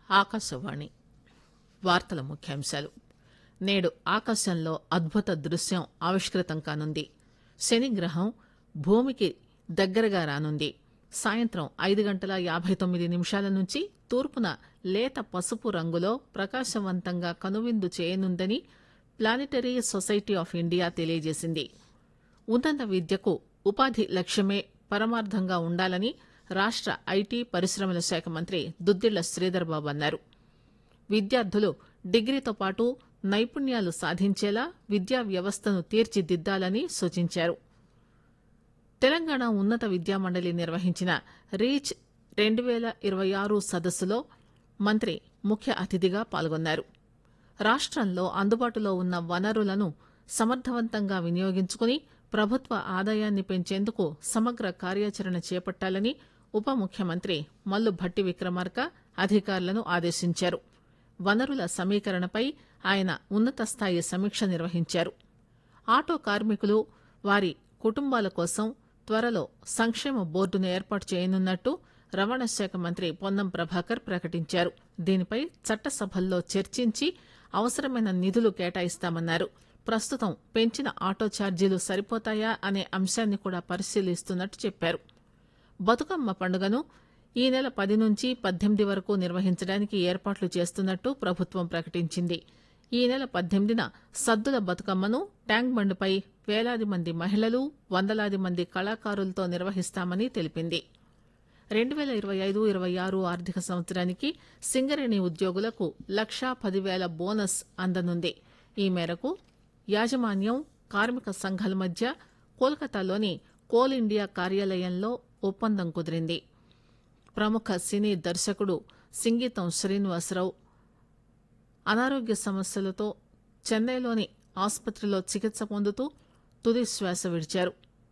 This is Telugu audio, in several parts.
ఆకాశవాణి వార్తల ముఖ్యాంశాలు నేడు ఆకాశంలో అద్భుత దృశ్యం ఆవిష్కృతం కానుంది శనిగ్రహం భూమికి దగ్గరగా రానుంది సాయంత్రం ఐదు గంటల యాభై తొమ్మిది నిమిషాల నుంచి తూర్పున లేత పసుపు రంగులో ప్రకాశవంతంగా కనువిందు చేయనుందని ప్లానిటరీ సొసైటీ ఆఫ్ ఇండియా తెలియజేసింది ఉన్నత విద్యకు ఉపాధి లక్ష్యమే పరమార్థంగా ఉండాలని రాష్ట ఐటీ పరిశ్రమల శాఖ మంత్రి దుద్దిళ్ల శ్రీధర్బాబు అన్నారు విద్యార్థులు డిగ్రీతో పాటు నైపుణ్యాలు సాధించేలా విద్యా వ్యవస్థను తీర్చిదిద్దాలని సూచించారు తెలంగాణ ఉన్నత విద్యామండలి నిర్వహించిన రీచ్ రెండు పేల ఇరవై ఆరు సదస్సులో మంత్రి ముఖ్య అతిథిగా పాల్గొన్నారు రాష్టంలో అందుబాటులో ఉన్న వనరులను సమర్థవంతంగా వినియోగించుకుని ప్రభుత్వ ఆదాయాన్ని పెంచేందుకు సమగ్ర కార్యాచరణ చేపట్టాలని ఉప ముఖ్యమంత్రి మల్లు భట్టి విక్రమార్క అధికారులను ఆదేశించారు వనరుల సమీకరణపై ఆయన ఉన్నత స్థాయి సమీక్ష నిర్వహించారు ఆటో కార్మికులు వారి కుటుంబాల కోసం త్వరలో సంక్షేమ బోర్డును ఏర్పాటు చేయనున్నట్టు రవాణా శాఖ మంత్రి పొన్నం ప్రభాకర్ ప్రకటించారు దీనిపై చట్టసభల్లో చర్చించి అవసరమైన నిధులు కేటాయిస్తామన్నారు ప్రస్తుతం పెంచిన ఆటో ఛార్జీలు సరిపోతాయా అనే అంశాన్ని కూడా పరిశీలిస్తున్నట్టు చెప్పారు బతుకమ్మ పండుగను ఈ నెల పది నుంచి పద్దెనిమిది వరకు నిర్వహించడానికి ఏర్పాట్లు చేస్తున్నట్టు ప్రభుత్వం ప్రకటించింది ఈ నెల పద్దెనిమిదిన సద్దుల బతుకమ్మను ట్యాంక్ బండ్పై వేలాది మంది మహిళలు వందలాది మంది కళాకారులతో నిర్వహిస్తామని తెలిపింది రెండు పేల ఇరవై ఐదు ఇరవై ఆరు ఆర్థిక సంవత్సరానికి సింగరేణి ఉద్యోగులకు లక్షా పదివేల బోనస్ అందనుంది ఈ మేరకు యాజమాన్యం కార్మిక సంఘాల మధ్య కోల్కతాలోని కోల్ ఇండియా కార్యాలయంలో ఒప్పందం కుదిరింది ప్రముఖ సినీ దర్శకుడు సింగీతం శ్రీనివాసరావు అనారోగ్య సమస్యలతో చెన్నైలోని ఆసుపత్రిలో చికిత్స పొందుతూ తుది శ్వాస విడిచారు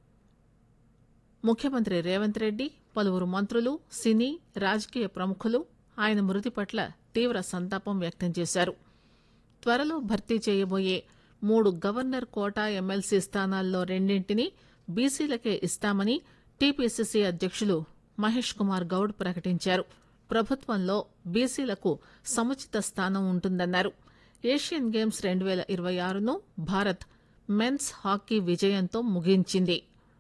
ముఖ్యమంత్రి రేవంత్ రెడ్డి పలువురు మంత్రులు సినీ రాజకీయ ప్రముఖులు ఆయన మృతి పట్ల తీవ్ర సంతాపం వ్యక్తం చేశారు త్వరలో భర్తీ చేయబోయే మూడు గవర్నర్ కోటా ఎమ్మెల్సీ స్థానాల్లో రెండింటిని బీసీలకే ఇస్తామని టీపీసీసీ అధ్యక్షులు మహేష్ కుమార్ గౌడ్ ప్రకటించారు ప్రభుత్వంలో బీసీలకు సముచిత స్థానం ఉంటుందన్నారు ఏషియన్ గేమ్స్ రెండు పేల ఇరవై ఆరును భారత్ మెన్స్ హాకీ విజయంతో ముగించింది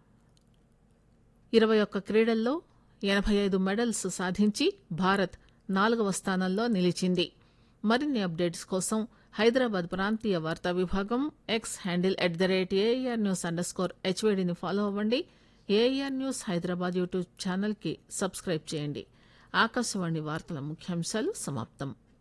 ఇరవై ఒక్క క్రీడల్లో ఎనభై ఐదు మెడల్స్ సాధించి భారత్ నాలుగవ స్థానంలో నిలిచింది మరిన్ని అప్డేట్స్ కోసం హైదరాబాద్ ప్రాంతీయ వార్తా విభాగం X handle at the rate A R news underscore హెచ్వేడిని ఫాలో అవ్వండి A R news Hyderabad YouTube channel కి సబ్స్క్రైబ్ చేయండి ఆకాశవాణి వార్తల ముఖ్యాంశాలు సమాప్తం